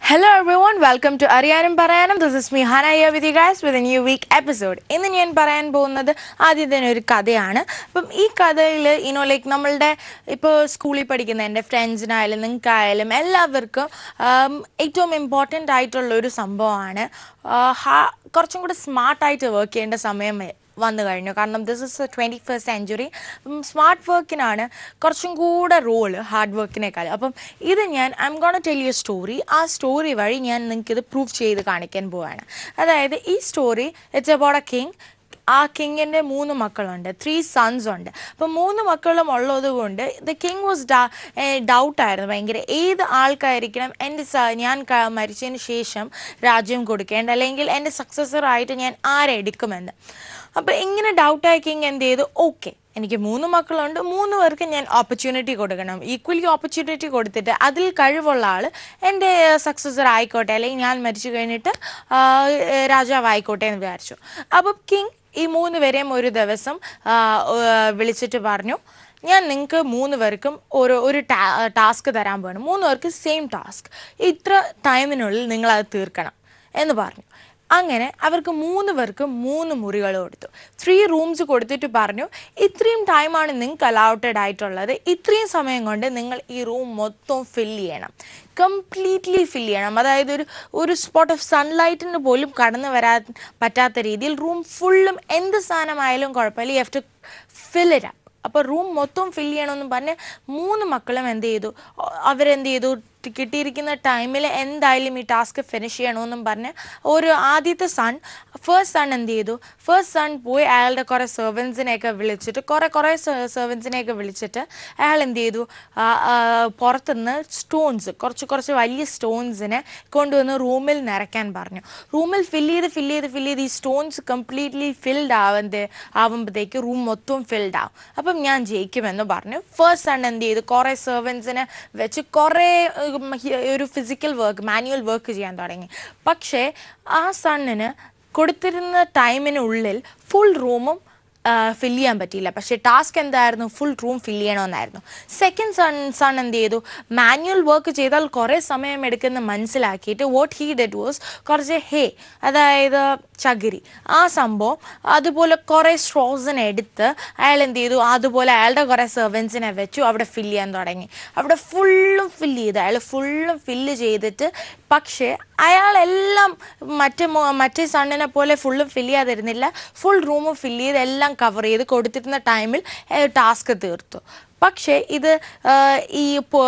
Hello everyone, welcome to അറിയാനും പറയാനും this is me Hana here with you guys with a new week episode. ഇന്ന് ഞാൻ പറയാൻ പോകുന്നത് ആദ്യം തന്നെ ഒരു കഥയാണ് അപ്പം ഈ കഥയിൽ ഇനോ ലൈക്ക് നമ്മളുടെ ഇപ്പോൾ സ്കൂളിൽ പഠിക്കുന്ന എൻ്റെ ഫ്രണ്ട്സിനായാലും നിങ്ങൾക്കായാലും എല്ലാവർക്കും ആം, ഏറ്റവും ഇമ്പോർട്ടൻ്റ് ആയിട്ടുള്ള ഒരു സംഭവമാണ് ആ, ഹാ- കുറച്ചും കൂടെ സ്മാർട്ടായിട്ട് വർക്ക് ചെയ്യേണ്ട സമയം വന്നു കഴിഞ്ഞു കാരണം this is twenty first century smart വർക്കിനാണ് കുറച്ചും കൂടെ റോള് ഹാർഡ് വർക്കിനേക്കാൾ അപ്പം ഇത് ഞാൻ I'm gonna tell you story ആ സ്റ്റോറി വഴി ഞാൻ നിങ്ങൾക്ക് ഇത് പ്രൂവ് ചെയ്ത് കാണിക്കാൻ പോവാണ് അതായത് ഈ story it's about a king ആ കിങ്ങിൻ്റെ മൂന്ന് മക്കളുണ്ട് ത്രീ സൺസ് ഉണ്ട് അപ്പം മൂന്ന് മക്കളും ഉള്ളത് കൊണ്ട് ദ കിങ് വാസ് ഡൗട്ടായിരുന്നു ഭയങ്കര ഏത് ആൾക്കായിരിക്കണം എൻ്റെ സ- ഞാൻ ക- മരിച്ചതിന് ശേഷം രാജ്യം കൊടുക്കേണ്ട അല്ലെങ്കിൽ എൻ്റെ സക്സസർ ആയിട്ട് ഞാൻ ആരെടുക്കുമെന്ന് അപ്പോൾ ഇങ്ങനെ ഡൗട്ടായ കിങ് എന്ത് ചെയ്തു ഓക്കെ എനിക്ക് മൂന്ന് മക്കളുണ്ട് മൂന്ന് പേർക്ക് ഞാൻ ഓപ്പർച്യൂണിറ്റി കൊടുക്കണം ഈക്വലി ഓപ്പർച്യൂണിറ്റി കൊടുത്തിട്ട് അതിൽ കഴിവുള്ള ആൾ എൻ്റെ സക്സസർ ആയിക്കോട്ടെ അല്ലെങ്കിൽ ഞാൻ മരിച്ചു കഴിഞ്ഞിട്ട് ആ, രാജാവ് ആയിക്കോട്ടെ എന്ന് വിചാരിച്ചു അപ്പോൾ കിങ് ഈ മൂന്ന് പേരെയും ഒരു ദിവസം ആ, ആ, വിളിച്ചിട്ട് പറഞ്ഞു ഞാൻ നിങ്ങൾക്ക് മൂന്ന് പേർക്കും ഒരു ഒരു ടാസ്ക് തരാൻ പോകണം മൂന്ന് പേർക്ക് സെയിം ടാസ്ക് ഇത്ര ടൈമിനുള്ളിൽ നിങ്ങൾ അത് തീർക്കണം എന്ന് പറഞ്ഞു അങ്ങനെ അവർക്ക് മൂന്ന് പേർക്ക് മൂന്ന് മുറികൾ കൊടുത്തു ത്രീ റൂംസ് കൊടുത്തിട്ട് പറഞ്ഞു ഇത്രയും ടൈമാണ് നിങ്ങൾക്ക് അലൗട്ടഡ് ആയിട്ടുള്ളത് ഇത്രയും സമയം കൊണ്ട് നിങ്ങൾ ഈ റൂം മൊത്തം ഫിൽ ചെയ്യണം കംപ്ലീറ്റ്ലി ഫിൽ ചെയ്യണം അതായത് ഒരു ഒരു സ്പോട്ട് ഓഫ് സൺലൈറ്റിന് പോലും കടന്നു വരാൻ പറ്റാത്ത രീതിയിൽ റൂം ഫുള്ളും എന്ത് സാധനമായാലും കുഴപ്പമില്ല you have to fill it up അപ്പോൾ റൂം മൊത്തം ഫിൽ ചെയ്യണമെന്ന് പറഞ്ഞ് മൂന്ന് മക്കളും എന്ത് ചെയ്തു ഒ- അവരെന്ത് ചെയ്തു ടി- കിട്ടിയിരിക്കുന്ന ടൈമിൽ എന്തായാലും ഈ ടാസ്ക് ഫിനിഷ് ചെയ്യണമെന്നും പറഞ്ഞ് ഒരു ആദ്യത്തെ സൺ ഫസ്റ്റ് സൺ എന്ത് ചെയ്തു ഫസ്റ്റ് സൺ പോയി അയാളുടെ കുറേ സെർവൻസിനെയൊക്കെ വിളിച്ചിട്ട് കുറേ കുറേ സെർവൻസിനെയൊക്കെ വിളിച്ചിട്ട് അയാൾ എന്ത് ചെയ്തു ആ, ആ, പുറത്തുനിന്ന് സ്റ്റോൺസ് കുറച്ച് കുറച്ച് വലിയ സ്റ്റോൺസിനെ കൊണ്ടുവന്ന് റൂമിൽ നിറയ്ക്കാൻ പറഞ്ഞു റൂമിൽ ഫിൽ ചെയ്ത് ഫിൽ ചെയ്ത് ഫിൽ ചെയ്ത് ഈ സ്റ്റോൺസ് കംപ്ലീറ്റ്ലി ഫിൽഡ് ആവുന്നത് ആവുമ്പോഴത്തേക്ക് റൂം മൊത്തം ഫിൽഡ് ആവും അപ്പം ഞാൻ ജയിക്കുമെന്ന് പറഞ്ഞു ഫസ്റ്റ് സൺ എന്ത് ചെയ്തു കുറേ സെർവൻസിനെ വെച്ച് കുറേ ഉം, ഹി- ഒരു ഫിസിക്കൽ വർക്ക് മാനുവൽ വർക്ക് ചെയ്യാൻ തുടങ്ങി പക്ഷേ ആ സണ്ണിന് കൊടുത്തിരുന്ന ടൈമിനുള്ളിൽ ഫുൾ റൂമും ഫിൽ ചെയ്യാൻ പറ്റിയില്ല പക്ഷേ ടാസ്ക് എന്തായിരുന്നു ഫുൾ റൂം ഫിൽ ചെയ്യണമെന്നായിരുന്നു സെക്കൻഡ് സൺ സൺ എന്ത് ചെയ്തു മാനുവൽ വർക്ക് ചെയ്താൽ കുറേ സമയം എടുക്കുന്ന മനസ്സിലാക്കിയിട്ട് വാട്ട് ഹീ ഡെഡ് വാസ് കുറച്ച് ഹേ അതായത് ചകിരി ആ സംഭവം അതുപോലെ കുറേ സ്ട്രോസിനെ എടുത്ത് അയാൾ എന്ത് ചെയ്തു അതുപോലെ അയാളുടെ കുറേ സെർവൻസിനെ വെച്ചു അവിടെ ഫിൽ ചെയ്യാൻ തുടങ്ങി അവിടെ ഫുള്ളും ഫില്ല് ചെയ്തു അയാൾ ഫുള്ളും ഫില്ല് ചെയ്തിട്ട് പക്ഷേ അയാളെല്ലാം മറ്റേ മോ- മറ്റേ സണ്ണിനെ പോലെ ഫുള്ളും ഫില്ല് ചെയ്യാതിരുന്നില്ല ഫുൾ റൂമും ഫില്ല് ചെയ്ത് എല്ലാം കവർ ചെയ്ത് കൊടുത്തിരുന്ന ടൈമിൽ ടാസ്ക് തീർത്തു പക്ഷേ ഇത് ആ, ഈ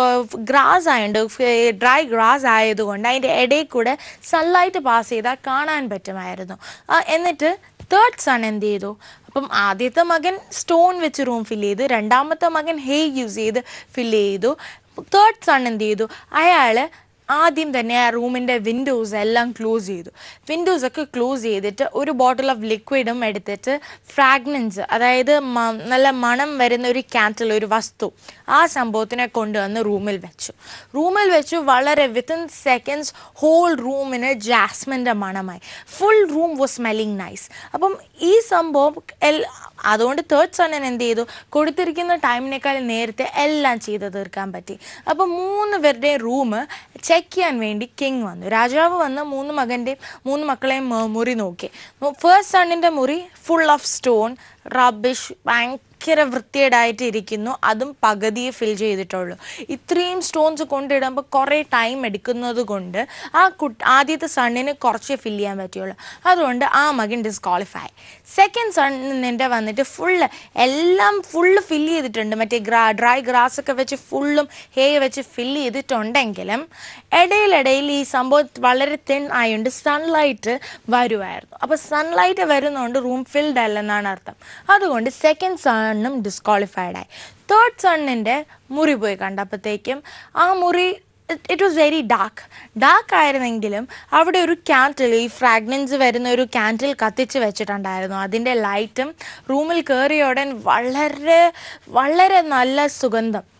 ഗ്രാസ് ആയതുകൊണ്ട് ഡ്രൈ ഗ്രാസ് ആയതുകൊണ്ട് അതിൻ്റെ ഇടയിൽ കൂടെ സൺലൈറ്റ് പാസ് ചെയ്താൽ കാണാൻ പറ്റുമായിരുന്നു ആ, എന്നിട്ട് തേർഡ് സൺ എന്ത് ചെയ്തു അപ്പം ആദ്യത്തെ മകൻ സ്റ്റോൺ വെച്ച് റൂം ഫില്ല് ചെയ്തു രണ്ടാമത്തെ മകൻ ഹേ യൂസ് ചെയ്ത് ഫില്ല് ചെയ്തു തേർഡ് സൺ എന്ത് ചെയ്തു അയാൾ ആദ്യം തന്നെ ആ റൂമിൻ്റെ വിൻഡോസ് എല്ലാം ക്ലോസ് ചെയ്തു വിൻഡോസ് ഒക്കെ ക്ലോസ് ചെയ്തിട്ട് ഒരു ബോട്ടിൽ ഓഫ് ലിക്വിഡും എടുത്തിട്ട് ഫ്രാഗ്നൻസ് അതായത് മ- നല്ല മണം വരുന്ന ഒരു ക്യാൻറ്റിൽ ഒരു വസ്തു ആ സംഭവത്തിനെ കൊണ്ടുവന്ന് റൂമിൽ വെച്ചു റൂമിൽ വെച്ചു വളരെ വിത്തിൻ സെക്കൻഡ്സ് ഹോൾ റൂമിന് ജാസ്മിൻ്റെ മണമായി full room was smelling nice അപ്പം ഈ സംഭവം എൽ- അതുകൊണ്ട് തേർഡ് സണ്ണൻ എന്ത് ചെയ്തു കൊടുത്തിരിക്കുന്ന ടൈമിനേക്കാൾ നേരത്തെ എല്ലാം ചെയ്ത് തീർക്കാൻ പറ്റി അപ്പം മൂന്ന് പേരുടെ റൂം ചെക്ക് ചെയ്യാൻ വേണ്ടി കിങ് വന്നു രാജാവ് വന്ന് മൂന്ന് മകൻ്റെ മൂന്ന് മക്കളെയും മ- മുറി നോക്കി ഫസ്റ്റ് സണ്ണിൻ്റെ മുറി ഫുൾ ഓഫ് സ്റ്റോൺ റബിഷ് ഭയങ്കര വൃത്തികേടായിട്ട് ഇരിക്കുന്നു അതും പകുതിയെ ഫിൽ ചെയ്തിട്ടുള്ളൂ ഇത്രയും സ്റ്റോൺസ് കൊണ്ടിടുമ്പോൾ കുറേ ടൈം എടുക്കുന്നത് കൊണ്ട് ആ കുട്ടി ആദ്യത്തെ സണ്ണിന് കുറച്ചേ ഫിൽ ചെയ്യാൻ പറ്റുള്ളൂ അതുകൊണ്ട് ആ മകൻ ഡിസ്ക്വാളിഫൈ സെക്കൻഡ് സണ്ണിൻ്റെ വന്നിട്ട് ഫുള്ള് എല്ലാം ഫുള്ള് ഫിൽ ചെയ്തിട്ടുണ്ട് മറ്റേ ഗ്രാ ഡ്രൈ ഗ്രാസ് ഒക്കെ വെച്ച് ഫുള്ളും ഹേ വെച്ച് ഫിൽ ചെയ്തിട്ടുണ്ടെങ്കിലും ഇടയിലിടയിൽ ഈ സംഭവം വളരെ തിൻ ആയതുകൊണ്ട് സൺലൈറ്റ് വരുമായിരുന്നു അപ്പോൾ സൺലൈറ്റ് വരുന്നതുകൊണ്ട് റൂം ഫിൽഡ് അല്ലെന്നാണ് അർത്ഥം അതുകൊണ്ട് സെക്കൻഡ് സണ്ണും ഡിസ്ക്വാളിഫൈഡ് ആയി തേർഡ് സണ്ണിൻ്റെ മുറി പോയി കണ്ടപ്പോഴത്തേക്കും ആ മുറി it was very dark dark ആയിരുന്നെങ്കിലും അവിടെ ഒരു ക്യാൻഡിൽ ഈ ഫ്രാഗ്നൻസ് വരുന്ന ഒരു ക്യാൻഡിൽ കത്തിച്ച് വെച്ചിട്ടുണ്ടായിരുന്നു അതിൻ്റെ ലൈറ്റും റൂമിൽ കയറിയ ഉടൻ വളരെ വളരെ നല്ല സുഗന്ധം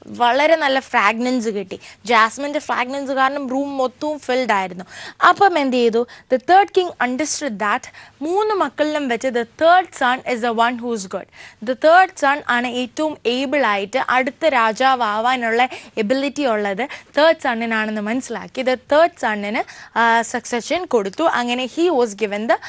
വളരെ നല്ല ഫ്രാഗ്നൻസ് കിട്ടി ജാസ്മിൻ്റെ ഫ്രാഗ്നൻസ് കാരണം റൂം മൊത്തവും ഫിൽഡ് ആയിരുന്നു അപ്പം എന്ത് ചെയ്തു the third king understood that മൂന്ന് മക്കളിലും വെച്ച് the third son is the one whose good the third son ആണ് ഏറ്റവും ഏബിൾ ആയിട്ട് അടുത്ത രാജാവാനുള്ള എബിലിറ്റി ഉള്ളത് തേർഡ് സണ്ണിനാണെന്ന് മനസ്സിലാക്കി ദ തേർഡ് സണ്ണിന് സക്സഷൻ കൊടുത്തു അങ്ങനെ he was given the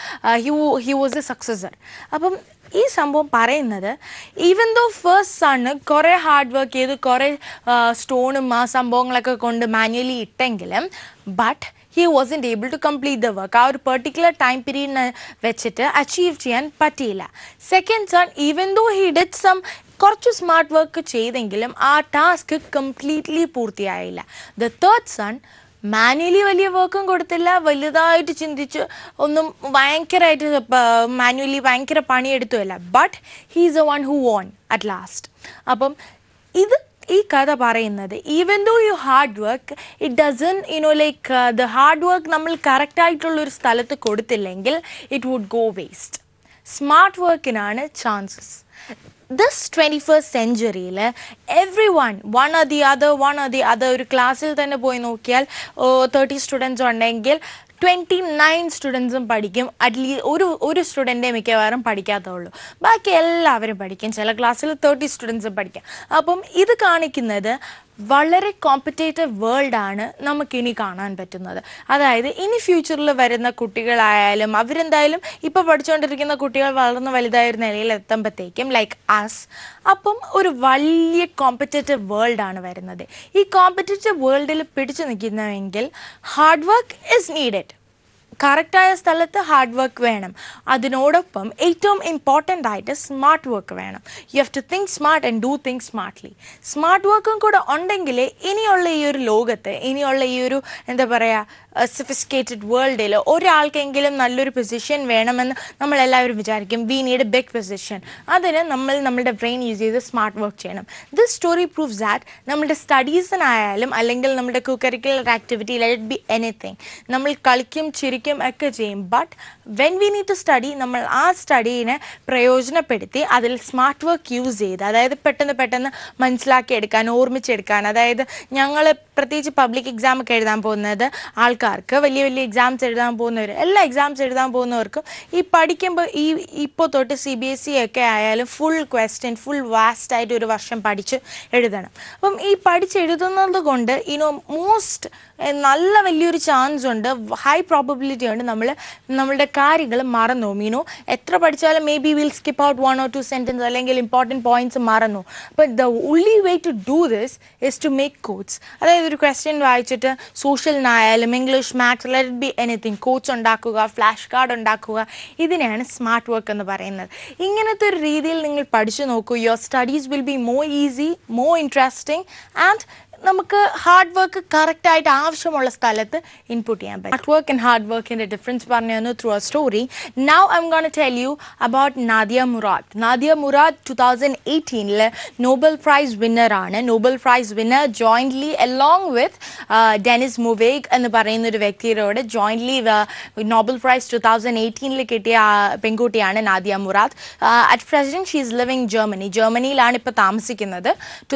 he was a successor അപ്പം ഈ സംഭവം പറയുന്നത് ഈവൻ ദോ ഫസ്റ്റ് സണ്ണ് കുറേ ഹാർഡ് വർക്ക് ചെയ്ത് കുറേ സ്റ്റോണും ആ സംഭവങ്ങളൊക്കെ കൊണ്ട് മാനുവലി ഇട്ടെങ്കിലും but he wasn't able to complete the work ആ ഒരു പെർട്ടിക്കുലർ ടൈം പീരീഡിന് വെച്ചിട്ട് അച്ചീവ് ചെയ്യാൻ പറ്റിയില്ല second son even though he did some കുറച്ച് സ്മാർട്ട് വർക്ക് ചെയ്തെങ്കിലും ആ ടാസ്ക് കംപ്ലീറ്റ്ലി പൂർത്തിയായില്ല ദ തേർഡ് സൺ മാനുവലി വലിയ വർക്കും കൊടുത്തില്ല വലുതായിട്ട് ചിന്തിച്ച് ഒന്നും ഭയങ്കരമായിട്ട് മാനുവലി ഭയങ്കര പണിയെടുത്തുമല്ല but he's a one who won at last അപ്പം ഇത് ഈ കഥ പറയുന്നത് even though you hard work it doesn't you know like the hard work നമ്മൾ കറക്റ്റായിട്ടുള്ള ഒരു സ്ഥലത്ത് കൊടുത്തില്ലെങ്കിൽ it would go waste smart വർക്കിനാണ് ചാൻസസ് ദിസ് ട്വൻറ്റി ഫസ്റ്റ് സെഞ്ചുറിയിൽ every one one or the other one or the other ഒരു ക്ലാസ്സിൽ തന്നെ പോയി നോക്കിയാൽ തേർട്ടി സ്റ്റുഡൻസ് ഉണ്ടെങ്കിൽ ട്വൻറ്റി നയൻ സ്റ്റുഡൻസും പഠിക്കും അറ്റ്ലീസ്റ്റ് ഒരു ഒരു സ്റ്റുഡൻറ്റേ മിക്കവാറും പഠിക്കാത്തുള്ളൂ ബാക്കി എല്ലാവരും പഠിക്കും ചില ക്ലാസ്സിൽ തേർട്ടി സ്റ്റുഡൻസും പഠിക്കാം അപ്പം ഇത് കാണിക്കുന്നത് വളരെ കോമ്പറ്റേറ്റീവ് വേൾഡാണ് നമുക്കിനി കാണാൻ പറ്റുന്നത് അതായത് ഇനി ഫ്യൂച്ചറിൽ വരുന്ന കുട്ടികളായാലും അവരെന്തായാലും ഇപ്പോൾ പഠിച്ചുകൊണ്ടിരിക്കുന്ന കുട്ടികൾ വളർന്ന് വലുതായ ഒരു നിലയിൽ എത്തുമ്പോഴത്തേക്കും ലൈക്ക് അസ് അപ്പം ഒരു വലിയ കോമ്പറ്റേറ്റീവ് വേൾഡാണ് വരുന്നത് ഈ കോമ്പറ്റേറ്റീവ് വേൾഡിൽ പിടിച്ചു നിൽക്കുന്നതെങ്കിൽ ഹാർഡ് വർക്ക് ഇസ് നീഡഡ് കറക്റ്റായ സ്ഥലത്ത് ഹാർഡ് വർക്ക് വേണം അതിനോടൊപ്പം ഏറ്റവും ഇമ്പോർട്ടൻ്റ് ആയിട്ട് സ്മാർട്ട് വർക്ക് വേണം you have to think smart and do think smartly smart വർക്കും കൂടെ ഉണ്ടെങ്കിൽ ഇനിയുള്ള ഈ ഒരു ലോകത്ത് ഇനിയുള്ള ഈ ഒരു എന്താ പറയുക സഫിസ്കേറ്റഡ് വേൾഡിൽ ഒരാൾക്കെങ്കിലും നല്ലൊരു പൊസിഷൻ വേണമെന്ന് നമ്മളെല്ലാവരും വിചാരിക്കും we need a big position അതിന് നമ്മൾ നമ്മുടെ ബ്രെയിൻ യൂസ് ചെയ്ത് സ്മാർട്ട് വർക്ക് ചെയ്യണം ദിസ് സ്റ്റോറി പ്രൂവ്സ് ദാറ്റ് നമ്മുടെ സ്റ്റഡീസിനായാലും അല്ലെങ്കിൽ നമ്മുടെ co curricular activity let be anything നമ്മൾ കളിക്കും ചിരിക്കും ഒക്കെ ചെയ്യും but when we need to study നമ്മൾ ആ സ്റ്റഡീനെ പ്രയോജനപ്പെടുത്തി അതിൽ സ്മാർട്ട് വർക്ക് യൂസ് ചെയ്ത് അതായത് പെട്ടെന്ന് പെട്ടെന്ന് മനസ്സിലാക്കിയെടുക്കാൻ ഓർമ്മിച്ചെടുക്കാൻ അതായത് ഞങ്ങൾ പ്രത്യേകിച്ച് പബ്ലിക് എക്സാം ഒക്കെ എഴുതാൻ പോകുന്നത് ആൾക്കാർക്ക് വലിയ വലിയ എക്സാംസ് എഴുതാൻ പോകുന്നവർ എല്ലാ എക്സാംസ് എഴുതാൻ പോകുന്നവർക്കും ഈ പഠിക്കുമ്പോൾ ഈ ഇപ്പോൾ തൊട്ട് സി ബി എസ് സി ഒക്കെ ആയാലും ഫുൾ ക്വസ്റ്റ്യൻ ഫുൾ വാസ്റ്റ് ആയിട്ട് ഒരു വർഷം പഠിച്ച് എഴുതണം അപ്പം ഈ പഠിച്ചെഴുതുന്നത് കൊണ്ട് ഇനോ മോസ്റ്റ് നല്ല വലിയൊരു ചാൻസ് ഉണ്ട് ഹൈ പ്രോബബിലിറ്റി ഉണ്ട് നമ്മൾ നമ്മളുടെ കാര്യങ്ങൾ മറന്നു മീനോ എത്ര പഠിച്ചാലും maybe will skip out one or two sentence അല്ലെങ്കിൽ ഇമ്പോർട്ടൻറ്റ് പോയിന്റ്സ് മറന്നു അപ്പോൾ the only way to do this is to make codes അതായത് ഒരു ക്വസ്റ്റ്യൻ വായിച്ചിട്ട് സോഷ്യലിനായാലും English maths let be anything coach ഉണ്ടാക്കുക ഫ്ലാഷ് കാർഡ് ഉണ്ടാക്കുക ഇതിനെയാണ് സ്മാർട്ട് വർക്ക് എന്ന് പറയുന്നത് ഇങ്ങനത്തെ ഒരു രീതിയിൽ നിങ്ങൾ പഠിച്ചു നോക്കൂ your studies will be more easy more interesting and നമുക്ക് ഹാർഡ് വർക്ക് കറക്റ്റ് ആയിട്ട് ആവശ്യമുള്ള സ്ഥലത്ത് ഇൻപുട്ട് ചെയ്യാൻ പറ്റും ഹാർഡ് വർക്ക് ആൻഡ് ഹാർഡ് വർക്കിൻ്റെ ഡിഫറൻസ് പറഞ്ഞു തന്നു through a story now I'm gonna tell you about Nadia Murad Nadia Murad two thousand എയ്റ്റീനിൽ നോബൽ പ്രൈസ് വിന്നറാണ് Nobel prize winner jointly along with Denis Mukwege എന്ന് പറയുന്ന ഒരു വ്യക്തിയോട് jointly Nobel prize two thousand എയ്റ്റീനിൽ കിട്ടിയ ആ പെൺകുട്ടിയാണ് Nadia Murad at present she is living Germany ജർമ്മനിയിലാണ് ഇപ്പോൾ താമസിക്കുന്നത് ടു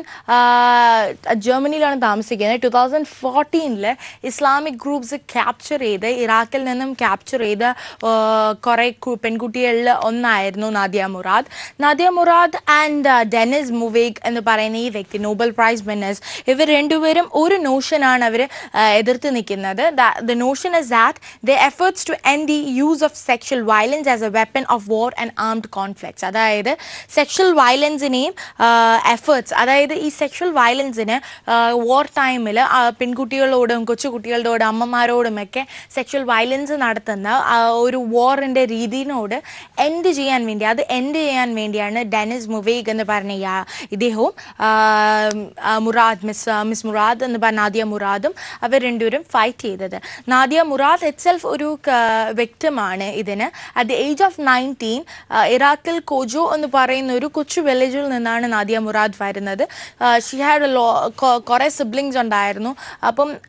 തൗസൻഡ് ജർമ്മനിയിലാണ് താമസിക്കുന്നത് ടു തൗസൻഡ് ഫോർട്ടീനിൽ ഇസ്ലാമിക് ഗ്രൂപ്പ്സ് ക്യാപ്ചർ ചെയ്ത് ഇറാഖിൽ നിന്നും ക്യാപ്ചർ ചെയ്ത കുറേ പെൺകുട്ടികളിൽ ഒന്നായിരുന്നു Nadia Murad Nadia Murad and Denis Mukwege എന്ന് പറയുന്ന ഈ വ്യക്തി നോബൽ പ്രൈസ് വിന്നേഴ്സ് ഇവർ രണ്ടുപേരും ഒരു നോഷനാണ് അവർ എതിർത്ത് നിൽക്കുന്നത് the notion is that the efforts to end the use of sexual violence as a weapon of war and armed conflicts അതായത് സെക്ഷൽ വയലൻസിനെയും എഫേർട്സ് അതായത് ഈ സെക്ഷൽ വയലൻസിന് വാർ ടൈമിൽ പെൺകുട്ടികളോടും കൊച്ചുകുട്ടികളോടും അമ്മമാരോടുമൊക്കെ സെക്ഷൽ വയലൻസ് നടത്തുന്ന ആ, ഒരു വാറിൻ്റെ രീതിനോട് എൻഡ് ചെയ്യാൻ വേണ്ടി അത് എൻഡ് ചെയ്യാൻ വേണ്ടിയാണ് ഡെനിസ് മുവേഗ് എന്ന് പറഞ്ഞ ഈ ആ- ഇദ്ദേഹവും ആ, ആ, മുറാദ് മിസ് മിസ് മുറാദ് എന്ന് പറഞ്ഞ നാദിയ മുറാദും അവർ രണ്ടുപേരും ഫൈറ്റ് ചെയ്തത് നാദിയ മുറാദ് ഇറ്റ്സെൽഫ് ഒരു വ്യക്തമാണ് ഇതിന് at the age of nineteen ഇറാഖിൽ കോജോ എന്ന് പറയുന്ന ഒരു കൊച്ചു വില്ലേജിൽ നിന്നാണ് നാദിയ മുറാദ് വരുന്നത് ഷി ഹാഡ് ലോ കുറേ സിബ്ലിങ്സ് ഉണ്ടായിരുന്നു അപ്പം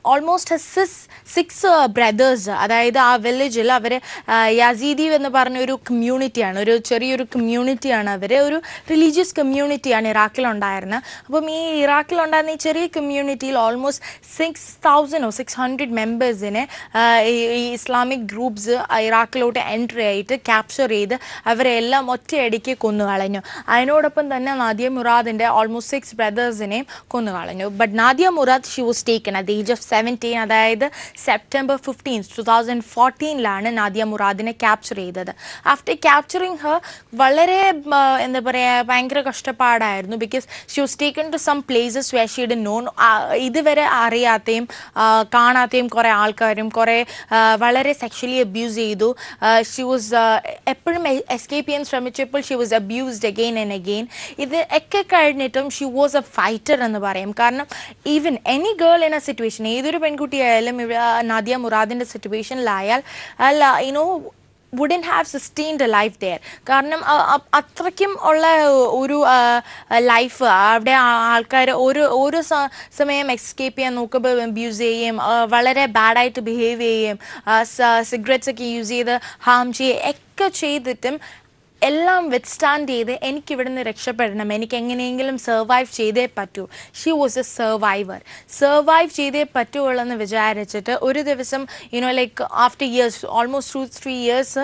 ഓൾമോസ്റ്റ് സിക്സ് സിക്സ് ബ്രദേഴ്സ് അതായത് ആ വില്ലേജിൽ അവർ യസീദി എന്ന് പറഞ്ഞ ഒരു കമ്മ്യൂണിറ്റിയാണ് ഒരു ചെറിയൊരു കമ്മ്യൂണിറ്റിയാണ് അവർ ഒരു റിലീജിയസ് കമ്മ്യൂണിറ്റിയാണ് ഇറാഖിലുണ്ടായിരുന്നത് അപ്പം ഈ ഇറാഖിലുണ്ടായിരുന്ന ഈ ചെറിയ കമ്മ്യൂണിറ്റിയിൽ ഓൾമോസ്റ്റ് സിക്സ് തൗസൻഡോ സിക്സ് ഹൺഡ്രഡ് മെമ്പേഴ്സിനെ ഈ ഇസ്ലാമിക് ഗ്രൂപ്പ്സ് ഇറാഖിലോട്ട് എൻട്രി ആയിട്ട് ക്യാപ്ചർ ചെയ്ത് അവരെ എല്ലാം ഒറ്റയടിക്ക് കൊന്നുകളഞ്ഞു അതിനോടൊപ്പം തന്നെ നാദിയ മുറാദിൻ്റെ ഓൾമോസ്റ്റ് സിക്സ് ബ്രദേഴ്സിനെയും കൊന്നുകളഞ്ഞു but Nadia Murad she was taken at age of seventeen അതായത് സെപ്റ്റംബർ ഫിഫ്റ്റീൻ ടു തൗസൻഡ് ഫോർട്ടീനിലാണ് നാദിയ മുറാദിനെ ക്യാപ്ചർ ചെയ്തത് ആഫ്റ്റർ ക്യാപ്ചറിങ് ഹർ വളരെ ആ, എന്താ പറയുക ഭയങ്കര കഷ്ടപ്പാടായിരുന്നു because she was taken to some places where she'd known ഇതുവരെ അറിയാത്തയും ആ, കാണാത്തയും കുറേ ആൾക്കാരും കുറേ ആ, വളരെ സെക്ഷലി അബ്യൂസ് ചെയ്തു ഷി വാസ് എപ്പോഴും എസ്കേപ്പ് ചെയ്യാൻ ശ്രമിച്ചപ്പോൾ she was abused again and again ഇത് ഒക്കെ കഴിഞ്ഞിട്ടും ഷി വാസ് എ ഫൈറ്റർ എന്ന് പറയും കാരണം even any girl in a situation ഏതൊരു പെൺകുട്ടിയായാലും ഇവ- ആ, നാദിയ മുറാദിൻ്റെ സിറ്റുവേഷനിലായാൽ അല്ല you know wouldn't have sustained a life there കാരണം അ- അ- അത്രയ്ക്കും ഉള്ള ഒരു ലൈഫ് അവിടെ ആൾക്കാർ ഒരു ഓരോ സ- സമയം എസ്കേപ്പ് ചെയ്യാൻ നോക്കുമ്പോൾ അബ്യൂസ് ചെയ്യുകയും ആ, വളരെ ബാഡായിട്ട് ബിഹേവ് ചെയ്യുകയും സിഗരറ്റ്സ് ഒക്കെ യൂസ് ചെയ്ത് ഹാം ചെയ്യുക ഒക്കെ ചെയ്തിട്ടും എല്ലാം വിത്ത്സ്റ്റാൻഡ് ചെയ്ത് എനിക്ക് ഇവിടുന്ന് രക്ഷപ്പെടണം എനിക്ക് എങ്ങനെയെങ്കിലും സർവൈവ് ചെയ്തേ പറ്റൂ she was a survivor survive ചെയ്തേ പറ്റുള്ളൂ എന്ന് വിചാരിച്ചിട്ട് ഒരു ദിവസം you know like after years almost two three years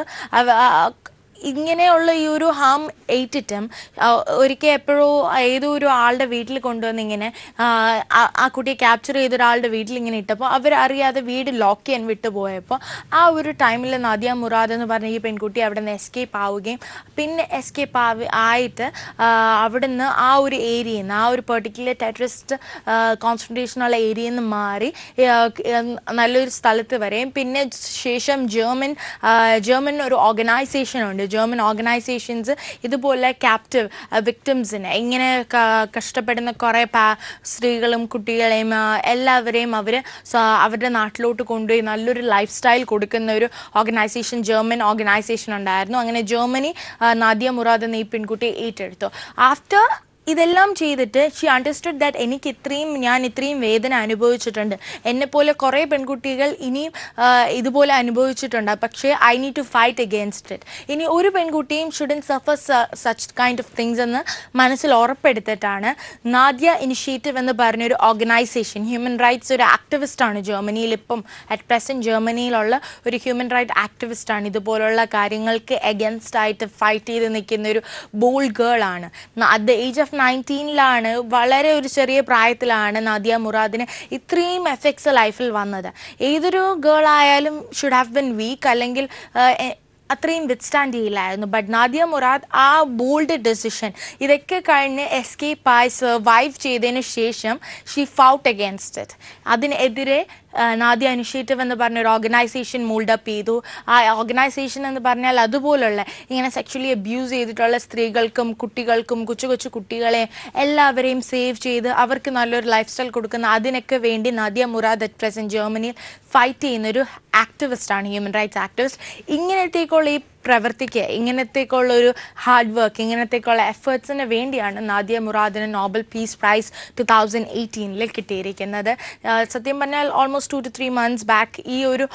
ഇങ്ങനെയുള്ള ഈ ഒരു ഹാം ഏറ്റിട്ടും ഒരിക്കൽ എപ്പോഴോ ഏതോ ഒരു ആളുടെ വീട്ടിൽ കൊണ്ടുവന്ന് ഇങ്ങനെ ആ, ആ- ആ കുട്ടിയെ ക്യാപ്ചർ ചെയ്ത ഒരാളുടെ വീട്ടിൽ ഇങ്ങനെ ഇട്ടപ്പോൾ അവരറിയാതെ വീട് ലോക്ക് ചെയ്യാൻ വിട്ടുപോയപ്പോൾ ആ ഒരു ടൈമിൽ നദിയ മുറാദ് എന്ന് പറഞ്ഞ ഈ പെൺകുട്ടി അവിടെ നിന്ന് എസ്കേപ്പ് ആവുകയും പിന്നെ എസ്കേപ്പ് ആവി ആയിട്ട് ആ, അവിടുന്ന് ആ ഒരു ഏരിയയിൽ നിന്ന് ആ ഒരു പെർട്ടിക്കുലർ ടെററിസ്റ്റ് കോൺസെൻട്രേഷനുള്ള ഏരിയയിൽ നിന്ന് മാറി ആ, ക- നല്ലൊരു സ്ഥലത്ത് വരെയും പിന്നെ ശേഷം ജർമ്മൻ ആ, ജർമ്മൻ ഒരു ഓർഗനൈസേഷൻ ഉണ്ട് ജർമ്മൻ ഓർഗനൈസേഷൻസ് ഇതുപോലെ ക്യാപ്റ്റീവ് വിക്ടിംസിനെ ഇങ്ങനെ ക- കഷ്ടപ്പെടുന്ന കുറേ പാ സ്ത്രീകളും കുട്ടികളെയും ആ, എല്ലാവരെയും അവർ അവരുടെ നാട്ടിലോട്ട് കൊണ്ടുപോയി നല്ലൊരു ലൈഫ് സ്റ്റൈൽ കൊടുക്കുന്ന ഒരു ഓർഗനൈസേഷൻ ജർമ്മൻ ഓർഗനൈസേഷൻ ഉണ്ടായിരുന്നു അങ്ങനെ ജർമ്മനി ആ, നാദിയ മുറാദ് എന്ന ഈ പെൺകുട്ടിയെ ഏറ്റെടുത്തു ആഫ്റ്റർ ഇതെല്ലാം ചെയ്തിട്ട് ഷി അണ്ടർസ്റ്റുഡ് ദാറ്റ് എനിക്ക് ഇത്രയും ഞാൻ ഇത്രയും വേദന അനുഭവിച്ചിട്ടുണ്ട് എന്നെപ്പോലെ കുറേ പെൺകുട്ടികൾ ഇനിയും ആ, ഇതുപോലെ അനുഭവിച്ചിട്ടുണ്ട് പക്ഷേ I need to fight against it ഇനി ഒരു പെൺകുട്ടിയും shouldn't suffer such kind of things എന്ന് മനസ്സിൽ ഉറപ്പെടുത്തിയിട്ടാണ് നാദ്യ ഇനിഷ്യേറ്റീവ് എന്ന് പറഞ്ഞൊരു ഓർഗനൈസേഷൻ ഹ്യൂമൻ റൈറ്റ്സ് ഒരു ആക്ടിവിസ്റ്റ് ആണ് ജർമ്മനിയിൽ ഇപ്പം അറ്റ് പ്രസൻറ്റ് ജർമ്മനിയിലുള്ള ഒരു ഹ്യൂമൻ റൈറ്റ് ആക്ടിവിസ്റ്റ് ആണ് ഇതുപോലുള്ള കാര്യങ്ങൾക്ക് എഗൻസ്റ്റ് ആയിട്ട് ഫൈറ്റ് ചെയ്ത് നിൽക്കുന്ന ഒരു ബോൾഡ് ഗേൾ ആണ് അറ്റ് ദ ഏജ് ഓഫ് നയൻറ്റീനിലാണ് വളരെ ഒരു ചെറിയ പ്രായത്തിലാണ് നാദിയ മുറാദിന് ഇത്രയും എഫക്ട്സ് ലൈഫിൽ വന്നത് ഏതൊരു ഗേൾ ആയാലും ഷുഡ് ഹാവ് ബിൻ വീക്ക് അല്ലെങ്കിൽ ആ, എ- അത്രയും വിത്ത്സ്റ്റാൻഡ് ചെയ്യില്ലായിരുന്നു ബട്ട് നാദിയ മുറാദ് ആ ബോൾഡ് ഡെസിഷൻ ഇതൊക്കെ കഴിഞ്ഞ് എസ്കേപ്പ് ആയി സർവൈവ് ചെയ്തതിന് ശേഷം ഷീ ഫൗട്ട് അഗേൻസ്റ്റ് ഇറ്റ് അതിനെതിരെ ആ, നാദിയ ഇനിഷ്യേറ്റീവ് എന്ന് പറഞ്ഞ ഒരു ഓർഗനൈസേഷൻ മോൾഡപ്പ് ചെയ്തു ആ ഓർഗനൈസേഷൻ എന്ന് പറഞ്ഞാൽ അതുപോലുള്ള ഇങ്ങനെ സെക്ഷലി അബ്യൂസ് ചെയ്തിട്ടുള്ള സ്ത്രീകൾക്കും കുട്ടികൾക്കും കൊച്ചു കൊച്ചു കുട്ടികളെ എല്ലാവരെയും സേവ് ചെയ്ത് അവർക്ക് നല്ലൊരു ലൈഫ് സ്റ്റൈൽ കൊടുക്കുന്ന അതിനൊക്കെ വേണ്ടി നാദിയ മുറാദ് അറ്റ് പ്രസൻറ്റ് ജർമ്മനിയിൽ ഫൈറ്റ് ചെയ്യുന്ന ഒരു ആക്ടിവിസ്റ്റ് ആണ് ഹ്യൂമൻ റൈറ്റ്സ് ആക്ടിവിസ്റ്റ് ഇങ്ങനത്തേക്കുള്ള ഈ പ്രവർത്തിക്ക് ഇങ്ങനത്തേക്കുള്ള ഒരു ഹാർഡ് വർക്ക് ഇങ്ങനത്തേക്കുള്ള എഫേർട്സിന് വേണ്ടിയാണ് നാദിയ മുറാദിന് Nobel peace prize two thousand എയ്റ്റീനിൽ കിട്ടിയിരിക്കുന്നത് ആ, സത്യം പറഞ്ഞാൽ almost two two three months back ഈ ഒരു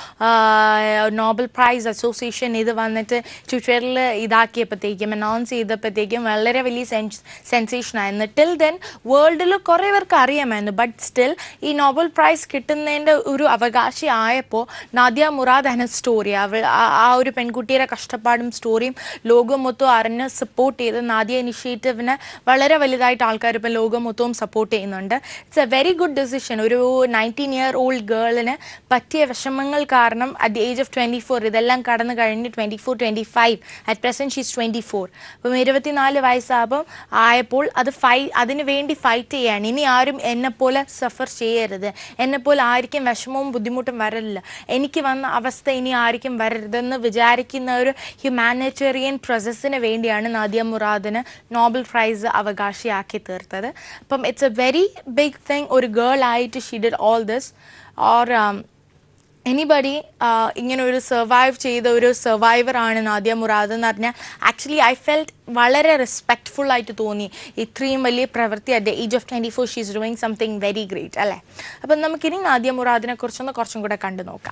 നോബൽ പ്രൈസ് അസോസിയേഷൻ ഇത് വന്നിട്ട് ട്വിറ്ററിൽ ഇതാക്കിയപ്പോഴത്തേക്കും അനൗൺസ് ചെയ്തപ്പോഴത്തേക്കും വളരെ വലിയ സെൻസ് സെൻസേഷൻ ആയിരുന്നു ടിൽ ദെൻ വേൾഡിൽ കുറേ പേർക്ക് അറിയാമായിരുന്നു ബട്ട് സ്റ്റിൽ ഈ നോബൽ പ്രൈസ് കിട്ടുന്നതിൻ്റെ ഒരു അവകാശി ആയപ്പോൾ നാദിയ മുറാദ് എന്ന സ്റ്റോറി അവൾ ആ- ആ ഒരു പെൺകുട്ടിയുടെ കഷ്ടപ്പാടും സ്റ്റോറിയും ലോകം മൊത്തം അറിഞ്ഞ് സപ്പോർട്ട് ചെയ്ത് നാദിയ ഇനിഷ്യേറ്റീവിനെ വളരെ വലുതായിട്ട് ആൾക്കാർ ഇപ്പം ലോകം മൊത്തവും സപ്പോർട്ട് ചെയ്യുന്നുണ്ട് it's a very good decision ഒരു നയൻറ്റീൻ ഇയർ ഓൾഡ് ഗേളിന് പറ്റിയ വിഷമങ്ങൾ കാരണം at the age of twenty four ഇതെല്ലാം കടന്നു കഴിഞ്ഞ് twenty four twenty five at present she's twenty four അപ്പം ഇരുപത്തിനാല് വയസ്സാകുമ്പം ആയപ്പോൾ അത് ഫൈ അതിന് വേണ്ടി ഫൈറ്റ് ചെയ്യാണ് ഇനി ആരും എന്നെപ്പോലെ സഫർ ചെയ്യരുത് എന്നെപ്പോലെ ആർക്കും വിഷമവും ബുദ്ധിമുട്ടും വരില്ല എനിക്ക് വന്ന അവസ്ഥ ഇനി ആർക്കും വരരുതെന്ന് വിചാരിക്കുന്ന ഒരു ഹ്യൂമാനിറ്റേറിയൻ പ്രോസസ്സിന് വേണ്ടിയാണ് നാദിയ മുറാദിന് നോബൽ പ്രൈസ് അവകാശിയാക്കി തീർത്തത് അപ്പം it's a very big thing ഒരു ഗേൾ ആയിട്ട് she did all this or anybody ഇങ്ങനെ ഒരു സർവൈവ് ചെയ്ത ഒരു സർവൈവർ ആണ് നാദിയ മുറാദ് എന്ന് പറഞ്ഞാൽ ആക്ച്വലി ഐ ഫെൽറ്റ് വളരെ റെസ്പെക്ട്ഫുൾ ആയിട്ട് തോന്നി ഇത്രയും വലിയ പ്രവൃത്തി at the age of twenty four she's doing something very great അല്ലേ അപ്പം നമുക്കിനി നാദിയ മുറാദിനെ കുറിച്ചൊന്ന് കുറച്ചും കൂടെ കണ്ടു നോക്കാം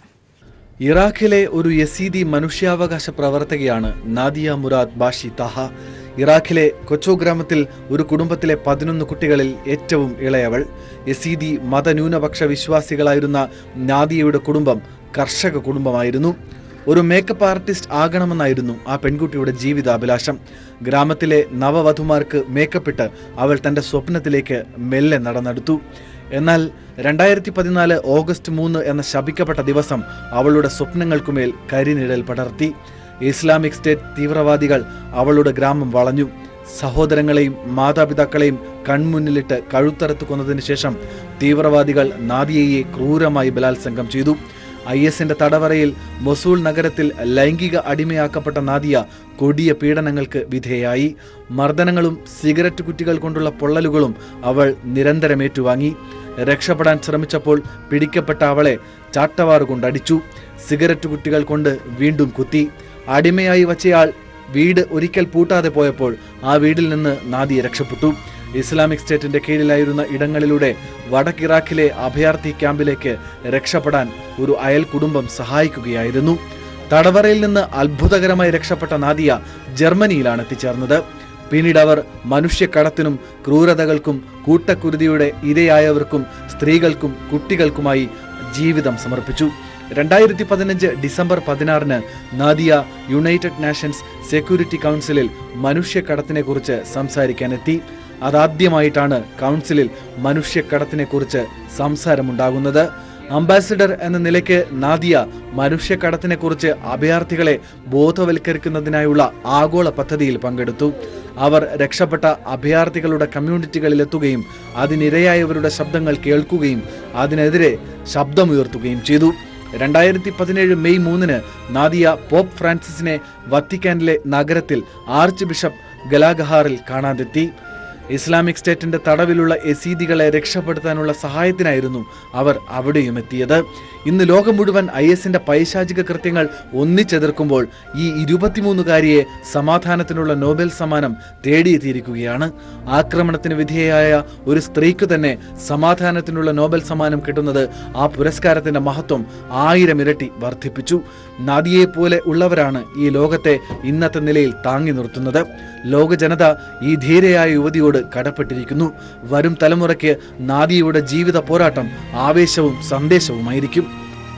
ഇറാഖിലെ ഒരു യസീദി മനുഷ്യാവകാശ പ്രവർത്തകയാണ് നാദിയ മുറാദ് ബാഷി താഹ ഇറാഖിലെ കൊച്ചോ ഗ്രാമത്തിൽ ഒരു കുടുംബത്തിലെ പതിനൊന്ന് കുട്ടികളിൽ ഏറ്റവും ഇളയവൾ യസീദി മതന്യൂനപക്ഷ വിശ്വാസികളായിരുന്ന നാദിയയുടെ കുടുംബം കർഷക കുടുംബമായിരുന്നു ഒരു മേക്കപ്പ് ആർട്ടിസ്റ്റ് ആകണമെന്നായിരുന്നു ആ പെൺകുട്ടിയുടെ ജീവിതാഭിലാഷം ഗ്രാമത്തിലെ നവവധുമാർക്ക് മേക്കപ്പിട്ട് അവൾ തന്റെ സ്വപ്നത്തിലേക്ക് മെല്ലെ നടന്നെടുത്തു എന്നാൽ രണ്ടായിരത്തി പതിനാല് ഓഗസ്റ്റ് മൂന്ന് എന്ന ശപിക്കപ്പെട്ട ദിവസം അവളുടെ സ്വപ്നങ്ങൾക്കുമേൽ കരിനിഴൽ പടർത്തി ഇസ്ലാമിക് സ്റ്റേറ്റ് തീവ്രവാദികൾ അവളുടെ ഗ്രാമം വളഞ്ഞു സഹോദരങ്ങളെയും മാതാപിതാക്കളെയും കൺമുന്നിലിട്ട് കഴുത്തറുത്ത് കൊന്നതിന് ശേഷം തീവ്രവാദികൾ നാദിയയെ ക്രൂരമായി ബലാത്സംഗം ചെയ്തു ഐ എസിന്റെ തടവറയിൽ മൊസൂൾ നഗരത്തിൽ ലൈംഗിക അടിമയാക്കപ്പെട്ട നാദിയ കൊടിയ പീഡനങ്ങൾക്ക് വിധേയായി മർദ്ദനങ്ങളും സിഗരറ്റ് കുറ്റികൾ കൊണ്ടുള്ള പൊള്ളലുകളും അവൾ നിരന്തരം ഏറ്റുവാങ്ങി രക്ഷപ്പെടാൻ ശ്രമിച്ചപ്പോൾ പിടിക്കപ്പെട്ട അവളെ ചാട്ടവാറ് കൊണ്ടടിച്ചു സിഗരറ്റ് കുറ്റികൾ കൊണ്ട് വീണ്ടും കുത്തി അടിമയായി വച്ചയാൾ വീട് ഒരിക്കൽ പൂട്ടാതെ പോയപ്പോൾ ആ വീട്ടിൽ നിന്ന് നാദിയ രക്ഷപ്പെട്ടു ഇസ്ലാമിക് സ്റ്റേറ്റിന്റെ കീഴിലായിരുന്ന ഇടങ്ങളിലൂടെ വടക്കിറാഖിലെ അഭയാർത്ഥി ക്യാമ്പിലേക്ക് രക്ഷപ്പെടാൻ ഒരു അയൽ കുടുംബം സഹായിക്കുകയായിരുന്നു തടവറയിൽ നിന്ന് അത്ഭുതകരമായി രക്ഷപ്പെട്ട നാദിയ ജർമ്മനിയിലാണ് എത്തിച്ചേർന്നത് പിന്നീട് അവർ മനുഷ്യക്കടത്തിനും ക്രൂരതകൾക്കും കൂട്ടക്കുരുതിയുടെ ഇരയായവർക്കും സ്ത്രീകൾക്കും കുട്ടികൾക്കുമായി ജീവിതം സമർപ്പിച്ചു രണ്ടായിരത്തി പതിനഞ്ച് ഡിസംബർ പതിനാറിന് നാദിയ യുണൈറ്റഡ് നാഷൻസ് സെക്യൂരിറ്റി കൗൺസിലിൽ മനുഷ്യക്കടത്തിനെക്കുറിച്ച് സംസാരിക്കാനെത്തി അതാദ്യമായിട്ടാണ് കൗൺസിലിൽ മനുഷ്യക്കടത്തിനെക്കുറിച്ച് സംസാരമുണ്ടാകുന്നത് അംബാസിഡർ എന്ന നിലയ്ക്ക് നാദിയ മനുഷ്യക്കടത്തിനെക്കുറിച്ച് അഭയാർത്ഥികളെ ബോധവൽക്കരിക്കുന്നതിനായുള്ള ആഗോള പദ്ധതിയിൽ പങ്കെടുത്തു അവർ രക്ഷപ്പെട്ട അഭയാർത്ഥികളുടെ കമ്മ്യൂണിറ്റികളിലെത്തുകയും അതിനിരയായവരുടെ ശബ്ദങ്ങൾ കേൾക്കുകയും അതിനെതിരെ ശബ്ദമുയർത്തുകയും ചെയ്തു രണ്ടായിരത്തി പതിനേഴ് മെയ് മൂന്നിന് നാദിയ പോപ്പ് ഫ്രാൻസിസിനെ വത്തിക്കാനിലെ നഗരത്തിൽ ആർച്ച് ബിഷപ്പ് ഗലാഗഹാറിൽ കാണാതെത്തി ഇസ്ലാമിക് സ്റ്റേറ്റിന്റെ തടവിലുള്ള എസീദികളെ രക്ഷപ്പെടുത്താനുള്ള സഹായത്തിനായിരുന്നു അവർ അവിടെയും എത്തിയത് ഇന്ന് ലോകം മുഴുവൻ ഐ എസിന്റെ പൈശാചിക കൃത്യങ്ങൾ ഒന്നിച്ചെതിർക്കുമ്പോൾ ഈ ഇരുപത്തിമൂന്നുകാരിയെ സമാധാനത്തിനുള്ള നോബൽ സമ്മാനം തേടിയെത്തിയിരിക്കുകയാണ് ആക്രമണത്തിന് വിധേയയായ ഒരു സ്ത്രീക്ക് തന്നെ സമാധാനത്തിനുള്ള നോബൽ സമ്മാനം കിട്ടുന്നത് ആ പുരസ്കാരത്തിന്റെ മഹത്വം ആയിരം ഇരട്ടി വർദ്ധിപ്പിച്ചു നാദിയെ പോലെ ഉള്ളവരാണ് ഈ ലോകത്തെ ഇന്നത്തെ നിലയിൽ താങ്ങി നിർത്തുന്നത് ലോക ജനത ഈ ധീരയായ യുവതിയോട് കടപ്പെട്ടിരിക്കുന്നു വരും തലമുറയ്ക്ക് നാദിയയുടെ ജീവിത പോരാട്ടം ആവേശവും സന്ദേശവുമായിരിക്കും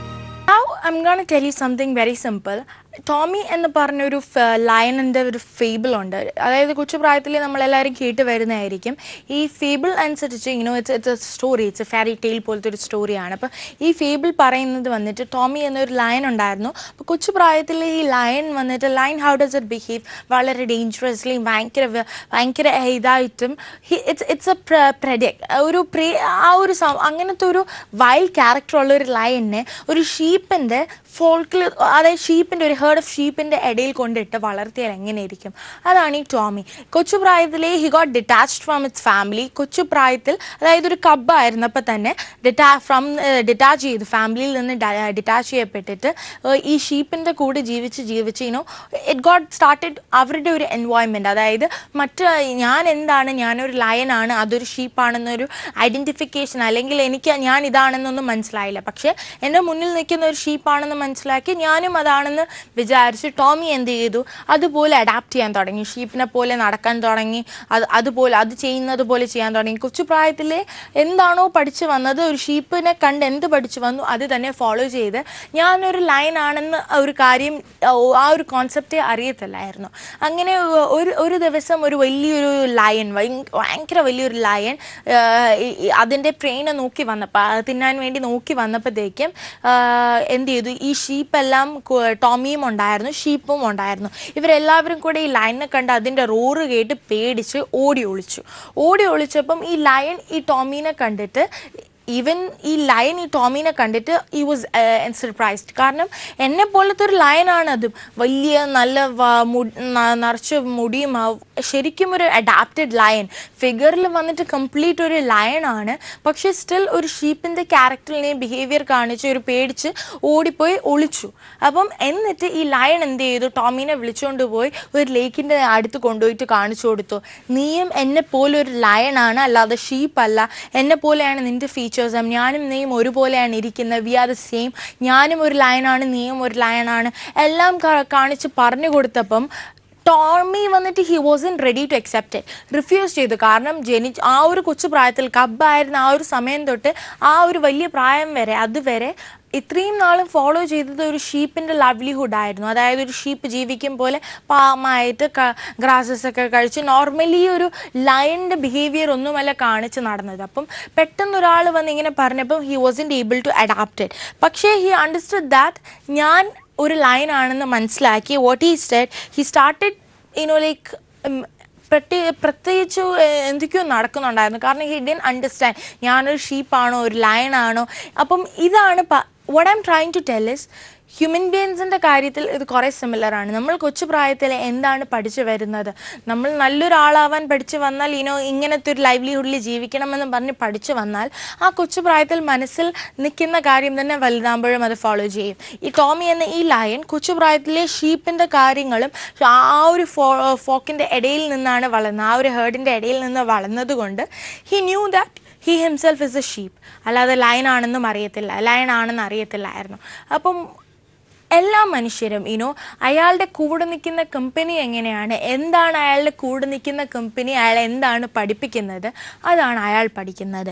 Now I'm gonna tell you something very simple. Tomy എന്ന് പറഞ്ഞൊരു ലയണിൻ്റെ ഒരു ഫേബിൾ ഉണ്ട് അതായത് കൊച്ചു പ്രായത്തിൽ നമ്മളെല്ലാവരും കേട്ട് വരുന്നതായിരിക്കും ഈ ഫേബിൾ അനുസരിച്ച് you know it's it's a story it's a fairy tale പോലത്തെ ഒരു സ്റ്റോറിയാണ് അപ്പോൾ ഈ ഫേബിൾ പറയുന്നത് വന്നിട്ട് ടോമി എന്നൊരു ലയൺ ഉണ്ടായിരുന്നു അപ്പോൾ കൊച്ചു പ്രായത്തിൽ ഈ ലയൺ വന്നിട്ട് lion how does it behave വളരെ ഡേഞ്ചറസ്ലി ഭയങ്കര വ- ഭയങ്കര ഇതായിട്ടും ഇറ്റ്സ് ഇറ്റ്സ് എ പ്രഡിക് ഒരു പ്രേ ആ ഒരു സം- അങ്ങനത്തെ ഒരു വൈൽഡ് ക്യാരക്ടർ ഉള്ള ഒരു ലയണിനെ ഒരു ഷീപ്പിൻ്റെ ഫോൾക്കിൽ അതായത് ഷീപ്പിൻ്റെ ഒരു ഹേർഡ് ഓഫ് ഷീപ്പിൻ്റെ ഇടയിൽ കൊണ്ടിട്ട് വളർത്തിയാൽ എങ്ങനെയിരിക്കും അതാണ് ഈ ടോമി കൊച്ചു പ്രായത്തിലേ he got detached from its family കൊച്ചു പ്രായത്തിൽ അതായത് ഒരു കബ്ബായിരുന്നപ്പോൾ തന്നെ ഡിറ്റാ ഫ്രം ഡിറ്റാച്ച് ചെയ്തു ഫാമിലിയിൽ നിന്ന് ഡിറ്റാച്ച് ചെയ്യപ്പെട്ടിട്ട് ഏഹ് ഈ ഷീപ്പിൻ്റെ കൂടെ ജീവിച്ച് ജീവിച്ച് ഇനോ ഇറ്റ് ഗോട്ട് സ്റ്റാർട്ടഡ് അവരുടെ ഒരു എൻവോയ്മെൻറ്റ് അതായത് മറ്റ് ഞാൻ എന്താണ് ഞാനൊരു ലയനാണ് അതൊരു ഷീപ്പാണെന്നൊരു ഐഡൻറ്റിഫിക്കേഷൻ അല്ലെങ്കിൽ എനിക്ക് ഞാൻ ഇതാണെന്നൊന്നും മനസ്സിലായില്ല പക്ഷേ എൻ്റെ മുന്നിൽ നിൽക്കുന്ന ഒരു ഷീപ്പാണെന്ന് മനസ്സിലാക്കി ഞാനും അതാണെന്ന് വിചാരിച്ച് ടോമി എന്ത് ചെയ്തു അതുപോലെ അഡാപ്റ്റ് ചെയ്യാൻ തുടങ്ങി ഷീപ്പിനെ പോലെ നടക്കാൻ തുടങ്ങി അത് അതുപോലെ അത് ചെയ്യുന്നത് പോലെ ചെയ്യാൻ തുടങ്ങി കൊച്ചു പ്രായത്തിലെ എന്താണോ പഠിച്ചു വന്നത് ഒരു ഷീപ്പിനെ കണ്ട് എന്ത് പഠിച്ചു വന്നു അത് തന്നെ ഫോളോ ചെയ്ത് ഞാനൊരു ലൈൻ ആണെന്ന് ഒരു കാര്യം ആ, ആ ഒരു കോൺസെപ്റ്റേ അറിയത്തില്ലായിരുന്നു അങ്ങനെ ഒരു ഒരു ദിവസം ഒരു വലിയൊരു ലയൺ ഭയങ്കര വലിയൊരു ലയൺ അതിൻ്റെ ട്രെയിനെ നോക്കി വന്നപ്പോൾ അത് തിന്നാൻ വേണ്ടി നോക്കി വന്നപ്പോഴത്തേക്കും എന്ത് ചെയ്തു ഈ ഷീപ്പെല്ലാം കു- ടോമിയും ഉണ്ടായിരുന്നു ഷീപ്പും ഉണ്ടായിരുന്നു ഇവരെല്ലാവരും കൂടെ ഈ ലയണിനെ കണ്ട് അതിൻ്റെ റോറ് കേട്ട് പേടിച്ച് ഓടി ഒളിച്ചു ഓടി ഒളിച്ചപ്പം ഈ ലയൺ ഈ ടോമീനെ കണ്ടിട്ട് ഈവൻ ഈ ലയൻ ഈ ടോമിനെ കണ്ടിട്ട് ഈ വാസ് സർപ്രൈസ്ഡ് കാരണം എന്നെ പോലത്തെ ഒരു ലയനാണ് അത് വലിയ നല്ല വ- മു- ന- നിറച്ച് മുടിയും ആ ശരിക്കും ഒരു അഡാപ്റ്റഡ് ലയൻ ഫിഗറിൽ വന്നിട്ട് കംപ്ലീറ്റ് ഒരു ലയനാണ് പക്ഷേ സ്റ്റിൽ ഒരു ഷീപ്പിൻ്റെ ക്യാരക്ടറിനെ ബിഹേവിയർ കാണിച്ച് ഒരു പേടിച്ച് ഓടിപ്പോയി ഒളിച്ചു അപ്പം എന്നിട്ട് ഈ ലയൺ എന്ത് ചെയ്തു ടോമിനെ വിളിച്ചുകൊണ്ട് പോയി ഒരു ലേക്കിൻ്റെ അടുത്ത് കൊണ്ടുപോയിട്ട് കാണിച്ചു കൊടുത്തു നീയും എന്നെ പോലെ ഒരു ലയണാണ് അല്ലാതെ ഷീപ്പ് അല്ല എന്നെ പോലെയാണ് നിന്റെ ഫീച്ചേഴ്സും ഞാനും നീയും ഒരുപോലെയാണ് ഇരിക്കുന്നത് വി ആർ ദ സെയിം ഞാനും ഒരു ലയനാണ് നീയും ഒരു ലയനാണ് എല്ലാം കാ- കാണിച്ച് പറഞ്ഞു കൊടുത്തപ്പം ടോമി വന്നിട്ട് he wasn't ready to accept refuse ചെയ്തു കാരണം ജനി ആ ഒരു കൊച്ചു പ്രായത്തിൽ കബ്ബായിരുന്ന ആ ഒരു സമയം തൊട്ട് ആ ഒരു വലിയ പ്രായം വരെ അതുവരെ ഇത്രയും നാളും ഫോളോ ചെയ്തത് ഒരു ഷീപ്പിൻ്റെ ലവ്ലിഹുഡ് ആയിരുന്നു അതായത് ഒരു ഷീപ്പ് ജീവിക്കും പോലെ പാമായിട്ട് ഗ്രാസസ് ഒക്കെ കഴിച്ച് നോർമലി ഒരു ലയൻ്റെ ബിഹേവിയർ ഒന്നുമല്ല കാണിച്ച് നടന്നത് അപ്പം പെട്ടെന്ന് ഒരാൾ വന്ന് ഇങ്ങനെ പറഞ്ഞപ്പം he wasn't able to adapted പക്ഷേ ഹി അണ്ടർസ്റ്റുഡ് ദാറ്റ് ഞാൻ ഒരു ലൈൻ ആണെന്ന് മനസ്സിലാക്കി what he stayed he started you know like പ്രത്യേക പ്രത്യേകിച്ച് ഏഹ്, എന്തൊക്കെയോ നടക്കുന്നുണ്ടായിരുന്നു കാരണം ഹി ഡിൻ അണ്ടർസ്റ്റാൻഡ് ഞാനൊരു ഷീപ്പാണോ ഒരു ലയൺ ആണോ അപ്പം ഇതാണ് what I am trying to tell is human ബീങ്സിൻ്റെ കാര്യത്തിൽ ഇത് കുറേ സിമിലർ ആണ് നമ്മൾ കൊച്ചു പ്രായത്തിൽ എന്താണ് പഠിച്ചു വരുന്നത് നമ്മൾ നല്ലൊരാളാവാൻ പഠിച്ചു വന്നാൽ ഇനോ ഇങ്ങനത്തെ ഒരു ലൈവ്ലിഹുഡിൽ ജീവിക്കണമെന്ന് പറഞ്ഞ് പഠിച്ചു വന്നാൽ ആ കൊച്ചു പ്രായത്തിൽ മനസ്സിൽ നിൽക്കുന്ന കാര്യം തന്നെ വലുതാകുമ്പോഴും അത് ഫോളോ ചെയ്യും ഈ ടോമി എന്ന ഈ ലയൻ കൊച്ചു പ്രായത്തിലെ ഷീപ്പിൻ്റെ കാര്യങ്ങളും ആ ഒരു ഫോ ഫോക്കിൻ്റെ ഇടയിൽ നിന്നാണ് വളർന്നത് ആ ഒരു ഹേർഡിൻ്റെ ഇടയിൽ നിന്ന് വളർന്നത് കൊണ്ട് he knew that he himself is a sheep അല്ലാതെ ലയൻ ആണെന്നും അറിയത്തില്ല ലയൺ ആണെന്ന് അറിയത്തില്ലായിരുന്നു അപ്പം എല്ലാ മനുഷ്യരും ഇനോ അയാളുടെ കൂടെ നിൽക്കുന്ന കമ്പനി എങ്ങനെയാണ് എന്താണ് അയാളുടെ കൂടെ നിൽക്കുന്ന കമ്പനി അയാൾ എന്താണ് പഠിപ്പിക്കുന്നത് അതാണ് അയാൾ പഠിക്കുന്നത്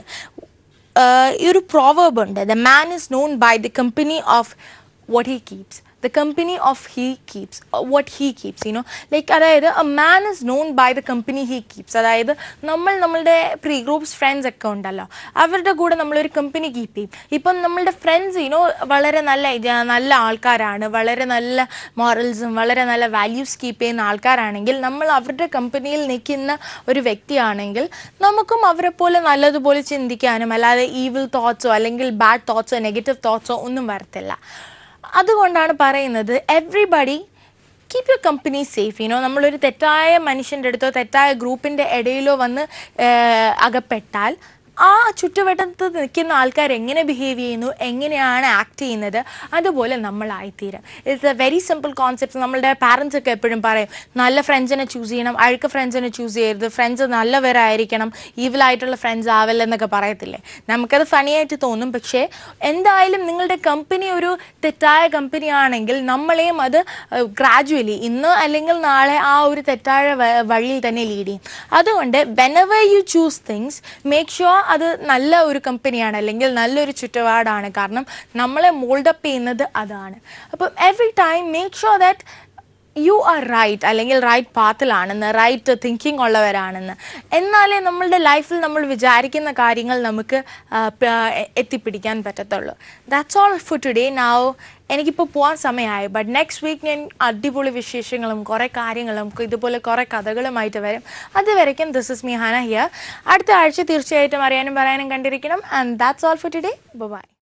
ആഹ് ഈ ഒരു പ്രോവേബ് ഉണ്ട് the man is known by the company of what he keeps the company of he keeps what he keeps you know like അതായത് a man is known by the company he keeps അതായത് നമ്മൾ നമ്മളുടെ pre groups friends ഒക്കെ ഉണ്ടല്ലോ അവരുടെ കൂടെ നമ്മളൊരു company keep ചെയ്യും ഇപ്പം നമ്മളുടെ ഫ്രണ്ട്സ് യുനോ വളരെ നല്ല ഇത് നല്ല ആൾക്കാരാണ് വളരെ നല്ല മോറൽസും വളരെ നല്ല വാല്യൂസ് കീപ്പ് ചെയ്യുന്ന ആൾക്കാരാണെങ്കിൽ നമ്മൾ അവരുടെ കമ്പനിയിൽ നിൽക്കുന്ന ഒരു വ്യക്തിയാണെങ്കിൽ നമുക്കും അവരെ പോലെ നല്ലതുപോലെ ചിന്തിക്കാനും അല്ലാതെ ഈവിൾ തോട്ട്സോ അല്ലെങ്കിൽ ബാഡ് തോട്ട്സോ നെഗറ്റീവ് തോട്ട്സോ ഒന്നും വരത്തില്ല അതുകൊണ്ടാണ് പറയുന്നത് everybody keep your company safe you know നമ്മളൊരു തെറ്റായ മനുഷ്യൻ്റെ അടുത്തോ തെറ്റായ ഗ്രൂപ്പിൻ്റെ ഇടയിലോ വന്ന് ഏഹ്, അകപ്പെട്ടാൽ ആ ചുറ്റുവട്ടത്ത് നിൽക്കുന്ന ആൾക്കാർ എങ്ങനെ ബിഹേവ് ചെയ്യുന്നു എങ്ങനെയാണ് ആക്ട് ചെയ്യുന്നത് അതുപോലെ നമ്മളായിത്തീരും it's a very simple concept നമ്മളുടെ പാരൻസ് ഒക്കെ എപ്പോഴും പറയും നല്ല ഫ്രണ്ട്സിനെ ചൂസ് ചെയ്യണം അഴുക്ക് ഫ്രണ്ട്സിനെ ചൂസ് ചെയ്യരുത് ഫ്രണ്ട്സ് നല്ലവരായിരിക്കണം ഈവിലായിട്ടുള്ള ഫ്രണ്ട്സ് ആവില്ലെന്നൊക്കെ പറയത്തില്ലേ നമുക്കത് ഫണിയായിട്ട് തോന്നും പക്ഷേ എന്തായാലും നിങ്ങളുടെ കമ്പനി ഒരു തെറ്റായ കമ്പനി ആണെങ്കിൽ നമ്മളെയും അത് ഗ്രാജുവലി ഇന്ന് അല്ലെങ്കിൽ നാളെ ആ ഒരു തെറ്റായ വ- വഴിയിൽ തന്നെ ലീഡ് ചെയ്യും അതുകൊണ്ട് whenever you choose things make sure അത് നല്ല ഒരു കമ്പനിയാണ് അല്ലെങ്കിൽ നല്ലൊരു ചുറ്റുപാടാണ് കാരണം നമ്മളെ മോൾഡപ്പ് ചെയ്യുന്നത് അതാണ് അപ്പം every time make sure that you are right അല്ലെങ്കിൽ റൈറ്റ് പാത്തിലാണെന്ന് റൈറ്റ് തിങ്കിങ് ഉള്ളവരാണെന്ന് എന്നാലേ നമ്മളുടെ ലൈഫിൽ നമ്മൾ വിചാരിക്കുന്ന കാര്യങ്ങൾ നമുക്ക് ആ, പ- എത്തിപ്പിടിക്കാൻ പറ്റത്തുള്ളൂ ദാറ്റ്സ് ഓൾ ഫോർ ടുഡേ നാവ് എനിക്കിപ്പോൾ പോകാൻ സമയമായി ബട്ട് നെക്സ്റ്റ് വീക്ക് ഞാൻ അടിപൊളി വിശേഷങ്ങളും കുറേ കാര്യങ്ങളും ഇതുപോലെ കുറേ കഥകളുമായിട്ട് വരും അതുവരയ്ക്കും this is me Hana here അടുത്ത ആഴ്ച തീർച്ചയായിട്ടും അറിയാനും പറയാനും കണ്ടിരിക്കണം and that's all for today by